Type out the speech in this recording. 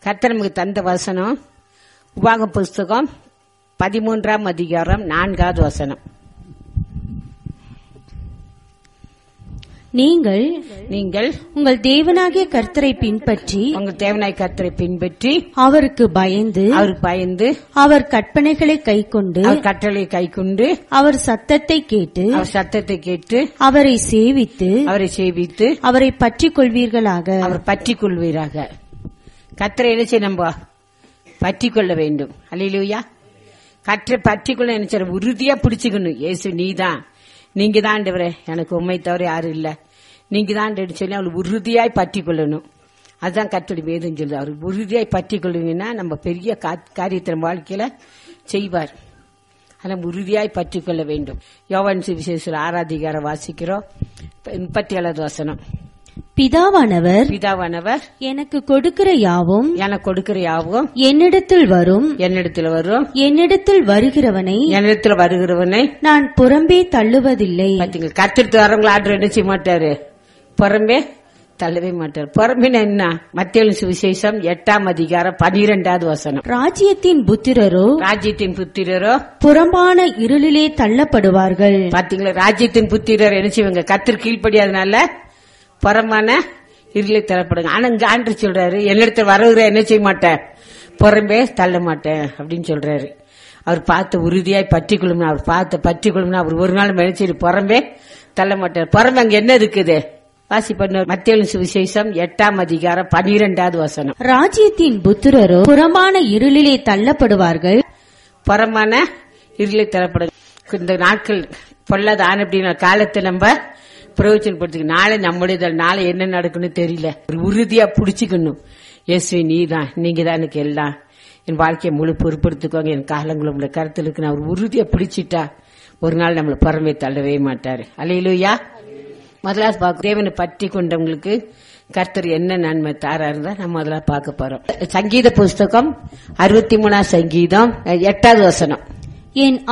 கர்த்தர் நமக்கு தந்த வசனம் உபாக புஸ்தகம் பதிமூன்றாம் அதிகாரம் நான்காவது வசனம் நீங்கள் நீங்கள் உங்கள் தேவனாகிய கர்த்தரை பின்பற்றி உங்கள் தேவனாய் கர்த்தரை பின்பற்றி அவருக்கு பயந்து அவர் பயந்து அவர் கற்பனைகளை கைக்கொண்டு அவர் கட்டளை கைக்கொண்டு அவர் சத்தத்தை கேட்டு அவர் சத்தத்தை கேட்டு அவரை சேவித்து அவரை சேவித்து அவரை பற்றிக் கொள்வீர்களாக அவர் பற்றி கொள்வீராக கத்தரை என்ன செய்ய நம்ம பற்றி கொள்ள வேண்டும் அல்லையிலூயா கற்றை பற்றி கொள்ள என்ன செய்ய உறுதியா பிடிச்சுக்கணும் இயேசு நீதான் நீங்க தான் ஆண்டவரே எனக்கு உண்மை தவிர யாரும் இல்ல நீங்க தான் ஆண்டவரே சொல்லி அவளை உறுதியாய் பற்றி கொள்ளணும் அதுதான் கத்தோடி வேதம் சொல்லுது அவர் உறுதியாய் பற்றி கொள்வீங்கன்னா நம்ம பெரிய கா- காரியத்தை நம்ம வாழ்க்கையில செய்வார் ஆனால் உறுதியாய் பற்றி கொள்ள வேண்டும் யோவான் சுவிசேஷத்தில் ஆராதிகாரம் வாசிக்கிறோம் முப்பத்தி ஏழாவது வசனம் பிதாவானவர் பிதாவானவர் எனக்கு கொடுக்கிற யாவும் எனக்கு கொடுக்கிற யாவும் என்னிடத்தில் வரும் என்னிடத்துல வரும் என்னிடத்தில் வருகிறவனை என்னிடத்துல வருகிறவனை நான் புறம்பே தள்ளுவதில்லை பாத்தீங்க கத்திரித்து வரவங்களை ஆர்டர் என்ன செய்ய மாட்டாரு புறம்பே தள்ளவே மாட்டார் புறம்பின என்ன மத்திய சுவிசேஷம் எட்டாம் அதிகாரம் பனிரெண்டாவது வசனம் ராஜ்யத்தின் புத்திரரோ ராஜ்யத்தின் புத்திரரோ புறம்பான இருளிலே தள்ளப்படுவார்கள் பாத்தீங்களா ராஜ்யத்தின் புத்திரர் என்ன செய்வாங்க கத்திர கீழ்ப்படியாதனால புறமான இருளை தரப்படுங்க ஆனா இங்க ஆண்டு சொல்றாரு என்னிடத்துல வரவுற என்ன செய்ய மாட்டேன் புறம்பே தள்ள மாட்டேன் அப்படின்னு சொல்றாரு அவர் பார்த்து உறுதியாய் பற்றிக்கொள்ளும்னா அவர் பார்த்து பற்றிக்கொள்ளும்னா அவர் ஒரு நாள் நினைச்சிட்டு புறம்பே தள்ள மாட்டார் புறம்பே அங்க என்ன இருக்குது வாசி பண்ண மத்திய சுவிசேஷம் எட்டாம் அதிகாரம் பனிரெண்டாவது வசனம் ராஜ்யத்தின் புத்திரரோ புறம்பான இருளிலே தள்ளப்படுவார்கள் புறமான இருளை தரப்படும் இந்த நாட்கள் பொல்லாத ஆன அப்படின்னா காலத்தை நம்ம பிரயோஜனப்படுத்திக்க நாளை நம்முடைய நாளை என்ன நடக்குன்னு தெரியல ஒரு உறுதியா புடிச்சுக்கணும் இயேசுவே நீ தான் நீங்க தான் எனக்கு எல்லாம் என் வாழ்க்கையை முழு பொறுப்படுத்திக்கோங்க என் காலங்களை உங்களை கருத்திலுக்கு நான் ஒரு உறுதியா பிடிச்சிட்டா ஒரு நாள் நம்மளை புறமே தள்ளவே மாட்டாரு அலையிலுயா முதலாவது பார்க்க தேவனை பற்றி கொண்டவங்களுக்கு கர்த்தர் என்ன நன்மை தாராரு தான் நம்ம முதல்ல பார்க்க போறோம் சங்கீத புஸ்தகம் அறுபத்தி மூணாம் சங்கீதம் எட்டாவது வசனம் என்